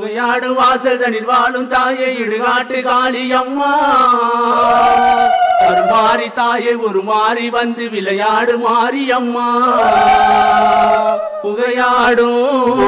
புகையாடு வாசல் தனில் வாழும் தாயை இடுகாட்டு காளியம்மா மாறி தாயை ஒரு மாறி வந்து விளையாடு மாரியம்மா புகையாடும்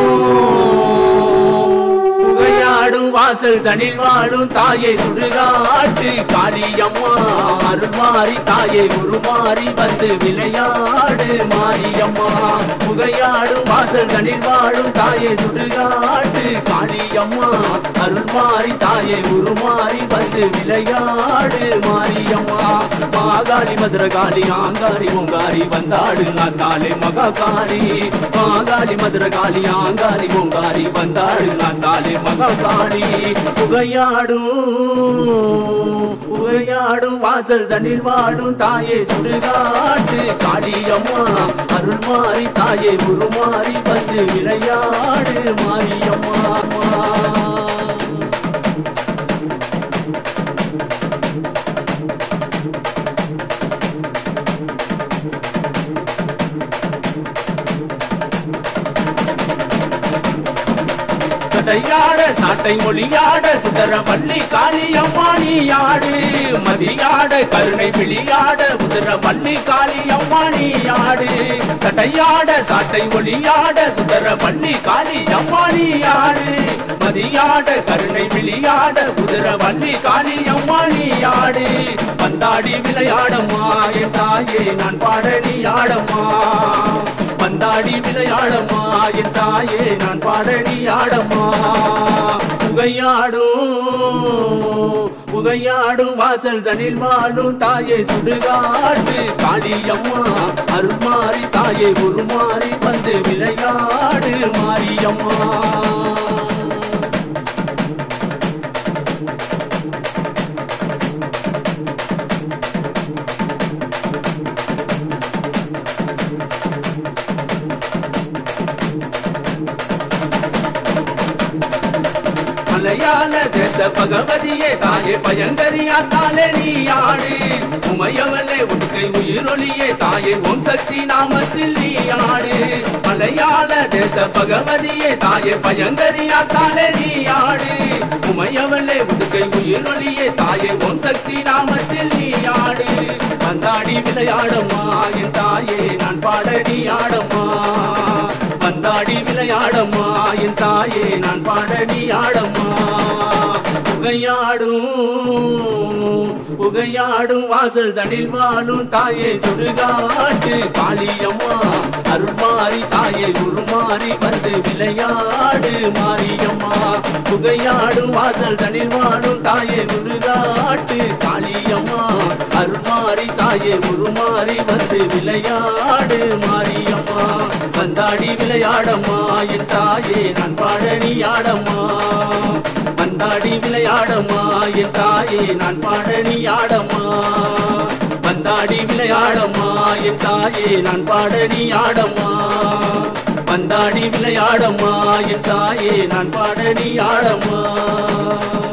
புகையாடும் வாசல் தனில் வாழும் தாயை சுடுகாட்டு காளியம்மா அருள் மாறி தாயை உருமாறி வந்து விளையாடு மாரியம்மா புகையாடும் வாசல் தனில் வாழும் தாயை சுடுகாட்டு காளியம்மா அருள் மாறி தாயை உருமாறி வந்து விளையாடு மாரியம்மா மாகாளி மதுரகாளி ஆங்காரி ஓங்காரி வந்தாடு நாத்தாலே மகாகாளி மாகாளி மதுரகாளி ஆங்காரி ஓங்காரி வந்தாடு நாத்தாலே மகாகாளி புகையாடும் புகையாடும் வாசல் தண்ணில் வாடும் தாயே சுடுகாட்டு காளியம்மா அருள் மாறி தாயே உருமாறி வந்து விளையாடு மாரியம்மா சட்டையாட சாட்டை மொழியாட சுந்தர வள்ளி காளியம்மா நீயாடு மதியாட கருணை விழியாட உதிர வள்ளி காளியம்மா நீயாடு சட்டையாட சாட்டை மொழியாட சுந்தர வள்ளி காளியம்மா நீயாடு மதியாட கருணை விழியாட உதிர வள்ளி காளியம்மா நீயாடு வந்தாடி விளையாடம்மா என் தாயே நான் பாட நீ ஆடம்மா வந்தாடி விளையாடம்மா என் தாயே நான் பாடடி ஆடம்மா புகையாடும் புகையாடும் வாசல் தனில் வாழும் தாயை சுடுகாட்டு காளியம்மா அருள்மாறி தாயை உருமாறி வந்து விளையாடு மாரியம்மா மலையாள தேச பகவதியே தாயே பயங்கரியா தாலே நீ ஆடு உமையவளே உட்கை உயிரொலியே தாயே ஓம் சக்தி நாமத்தில் நீ ஆடு மலையாள தேச பகவதியே தாயே பயங்கரியா தாலே நீ ஆடு உமையவளே உட்கை உயிரொலியே தாயே ஓம் சக்தி நாமத்தில் நீ ஆடு வந்தாடி விளையாடம்மா என் தாயே நான் பாடடி ஆடம்மா வந்தாடி விளையாடம்மா என் தாயே நான் பாடடி ஆடம்மா புகையாடும் புகையாடும் வாசல் தனில் வாழும் தாயே சுடுகாட்டு காளியம்மா அருள்மாறி தாயே உருமாறி வந்து விளையாடு மாரியம்மா புகையாடும் வாசல் தனில் வாழும் தாயே சுடுகாட்டு காளியம்மா அருள்மாறி தாயே உருமாறி வந்து விளையாடு மாரியம்மா வந்தாடி விளையாடம்மா என் தாயே நான் பாடணி ஆடம்மா வந்தாடி விளையாடம்மா என் தாயே நான் பாடணி ஆடம்மா வந்தாடி விளையாடம்மா என் தாயே நான் பாடணி ஆடம்மா வந்தாடி விளையாடம்மா என் தாயே நான் பாடணி ஆடம்மா